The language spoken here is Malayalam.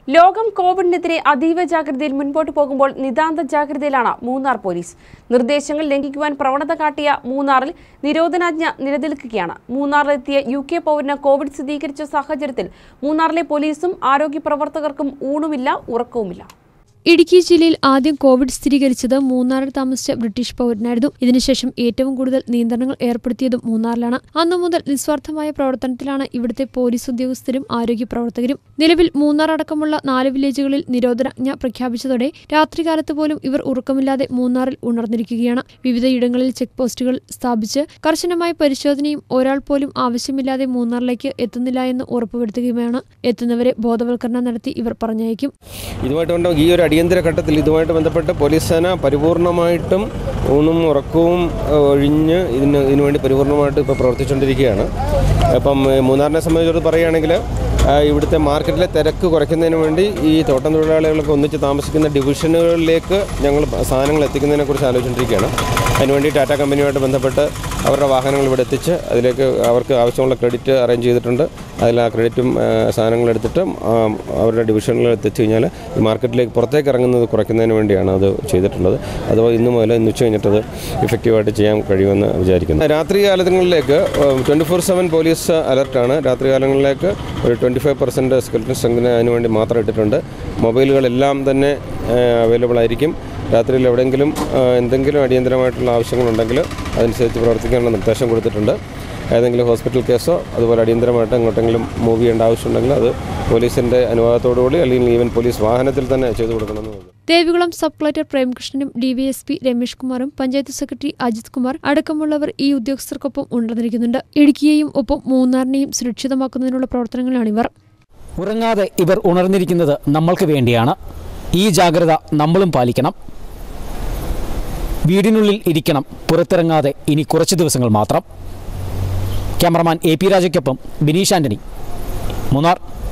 ലോകം കോവിഡിനെതിരെ അതീവ ജാഗ്രതയിൽ മുൻപോട്ട് പോകുമ്പോൾ നിതാന്ത ജാഗ്രതയിലാണ് മൂന്നാർ പോലീസ് നിർദ്ദേശങ്ങൾ ലംഘിക്കുവാൻ പ്രവണത കാട്ടിയ മൂന്നാറിൽ നിരോധനാജ്ഞ നിലനിൽക്കുകയാണ് മൂന്നാറിലെത്തിയ യു കെ പൗരന് കോവിഡ് സ്ഥിരീകരിച്ച സാഹചര്യത്തിൽ മൂന്നാറിലെ പോലീസും ആരോഗ്യ പ്രവർത്തകർക്കും ഊണുമില്ല ഉറക്കവുമില്ല ഇടുക്കി ജില്ലയിൽ ആദ്യം കോവിഡ് സ്ഥിരീകരിച്ചത് മൂന്നാറിൽ താമസിച്ച ബ്രിട്ടീഷ് പൗരനായിരുന്നു ഇതിനുശേഷം ഏറ്റവും കൂടുതൽ നിയന്ത്രണങ്ങൾ ഏർപ്പെടുത്തിയതും മൂന്നാറിലാണ് അന്നു മുതൽ നിസ്വാർത്ഥമായ പ്രവർത്തനത്തിലാണ് ഇവിടുത്തെ പോലീസ് ഉദ്യോഗസ്ഥരും ആരോഗ്യ പ്രവർത്തകരും നിലവിൽ മൂന്നാർ അടക്കമുള്ള നാല് വില്ലേജുകളിൽ നിരോധനാജ്ഞ പ്രഖ്യാപിച്ചതോടെ രാത്രികാലത്ത് പോലും ഇവർ ഉറക്കമില്ലാതെ മൂന്നാറിൽ ഉണർന്നിരിക്കുകയാണ് വിവിധയിടങ്ങളിൽ ചെക്ക് പോസ്റ്റുകൾ സ്ഥാപിച്ച് കർശനമായ പരിശോധനയും ഒരാൾ പോലും ആവശ്യമില്ലാതെ മൂന്നാറിലേക്ക് എത്തുന്നില്ല എന്ന് ഉറപ്പുവരുത്തുകയുമാണ് എത്തുന്നവരെ ബോധവൽക്കരണം നടത്തി ഇവർ പറഞ്ഞയക്കും ഇതുമായിട്ട് കൊണ്ട് ഈ ഒരു അടിയന്തര ഘട്ടത്തിൽ ഇതുമായിട്ട് ബന്ധപ്പെട്ട് പോലീസ് സേന പരിപൂർണമായിട്ടും ഊണും ഉറക്കവും ഏഹ്, ഒഴിഞ്ഞ് ഇതിന് ഇതിനുവേണ്ടി പരിപൂർണമായിട്ട് ഇപ്പോൾ പ്രവർത്തിച്ചുകൊണ്ടിരിക്കുകയാണ് അപ്പം ഏഹ്, മൂന്നാറിനെ സംബന്ധിച്ചിടത്ത് പറയുകയാണെങ്കിൽ ആ, ഇവിടുത്തെ മാർക്കറ്റിലെ തിരക്ക് കുറയ്ക്കുന്നതിന് വേണ്ടി ഈ തോട്ടം തൊഴിലാളികളൊക്കെ ഒന്നിച്ച് താമസിക്കുന്ന ഡിവിഷനുകളിലേക്ക് ഞങ്ങൾ സാധനങ്ങൾ എത്തിക്കുന്നതിനെക്കുറിച്ച് ആലോചിച്ചുകൊണ്ടിരിക്കുകയാണ് അതിനുവേണ്ടി ടാറ്റ കമ്പനിയുമായിട്ട് ബന്ധപ്പെട്ട് അവരുടെ വാഹനങ്ങൾ ഇവിടെ എത്തിച്ച് അതിലേക്ക് അവർക്ക് ആവശ്യമുള്ള ക്രെഡിറ്റ് അറേഞ്ച് ചെയ്തിട്ടുണ്ട് അതിൽ ആ ക്രെഡിറ്റും ആ, സാധനങ്ങളും എടുത്തിട്ട് ആ, അവരുടെ ഡിവിഷനുകളിൽ എത്തിച്ചു കഴിഞ്ഞാൽ ഈ മാർക്കറ്റിലേക്ക് പുറത്തേക്ക് ഇറങ്ങുന്നത് കുറയ്ക്കുന്നതിന് വേണ്ടിയാണ് അത് ചെയ്തിട്ടുള്ളത് അതുപോലെ ഇന്ന് മുതൽ ഇന്ന് ഉച്ച കഴിഞ്ഞിട്ടത് ഇഫക്റ്റീവായിട്ട് ചെയ്യാൻ കഴിയുമെന്ന് വിചാരിക്കുന്നു രാത്രി കാലങ്ങളിലേക്ക് ട്വൻറ്റി ഫോർ സെവൻ പോലീസ് അലർട്ടാണ് രാത്രി കാലങ്ങളിലേക്ക് ഒരു ട്വൻറ്റി ഫൈവ് പെർസെൻറ്റ് സ്കെൽറ്റൻ സ്ട്രെങ്തിന് അതിന് വേണ്ടി മാത്രം ഇട്ടിട്ടുണ്ട് മൊബൈലുകളെല്ലാം തന്നെ അവൈലബിൾ ആയിരിക്കും രാത്രിയിൽ എവിടെയെങ്കിലും ആ, എന്തെങ്കിലും അടിയന്തരമായിട്ടുള്ള ആവശ്യങ്ങളുണ്ടെങ്കിൽ അതനുസരിച്ച് പ്രവർത്തിക്കാനുള്ള നിർദ്ദേശം കൊടുത്തിട്ടുണ്ട് ഏതെങ്കിലും ഹോസ്പിറ്റൽ കേസോ അതുപോലെ അടിയന്തരമായിട്ട് എങ്ങോട്ടെങ്കിലും മൂവ് ചെയ്യേണ്ട ആവശ്യമുണ്ടെങ്കിൽ അത് പോലീസിൻ്റെ അനുവാദത്തോടുകൂടി അല്ലെങ്കിൽ ഈവൻ പോലീസ് വാഹനത്തിൽ തന്നെ ചെയ്തു കൊടുക്കണമെന്ന് പറഞ്ഞു ദേവികുളം സബ് കളക്ടർ പ്രേംകൃഷ്ണനും ഡിവൈഎസ്പി രമേഷ് കുമാറും പഞ്ചായത്ത് സെക്രട്ടറി അജിത് കുമാർ അടക്കമുള്ളവർ ഈ ഉദ്യോഗസ്ഥർക്കൊപ്പം ഉണർന്നിരിക്കുന്നുണ്ട് ഇടുക്കിയെയും ഒപ്പം മൂന്നാറിനെയും സുരക്ഷിതമാക്കുന്നതിനുള്ള പ്രവർത്തനങ്ങളാണിവർ ഉറങ്ങാതെ ഇവർ ഉണർന്നിരിക്കുന്നത് നമ്മൾക്ക് വേണ്ടിയാണ് ഈ ജാഗ്രത നമ്മളും പാലിക്കണം വീടിനുള്ളിൽ ഇരിക്കണം പുറത്തിറങ്ങാതെ ഇനി കുറച്ച് ദിവസങ്ങൾ മാത്രം ക്യാമറമാൻ എ പി രാജയ്ക്കൊപ്പം ബിനീഷ് ആന്റണി മൂന്നാർ